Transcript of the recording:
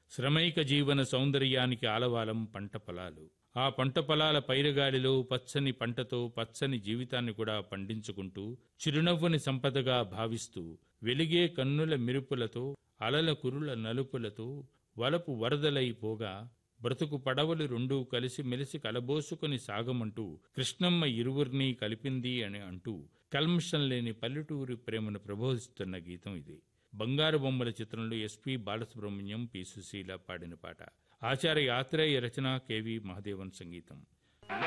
శ్రమైక జీవన సౌందర్యానికి ఆలవాలం పంట పొలాలు ఆ పంట పొలాల పైరుగాలిలో పచ్చని పంటతో పచ్చని జీవితాన్ని కూడా పండించుకుంటూ చిరునవ్వుని సంపదగా భావిస్తూ వెలిగే కన్నుల మెరుపులతో అలల కురుల నలుపులతో వలపు వరదలైపోగా బ్రతుకు పడవలు రెండూ కలిసి మెలిసి కలబోసుకుని సాగమంటూ కృష్ణమ్మ ఇరువురిని కలిపింది అని అంటూ కల్మషం లేని పల్లెటూరి ప్రేమను ప్రబోధిస్తున్న గీతం ఇది బంగారు బొమ్మల చిత్రంలో ఎస్పి బాలసుబ్రహ్మణ్యం పి సుశీల పాడిన పాట ఆచార్య ఆత్రేయ రచన కెవి మహదేవన్ సంగీతం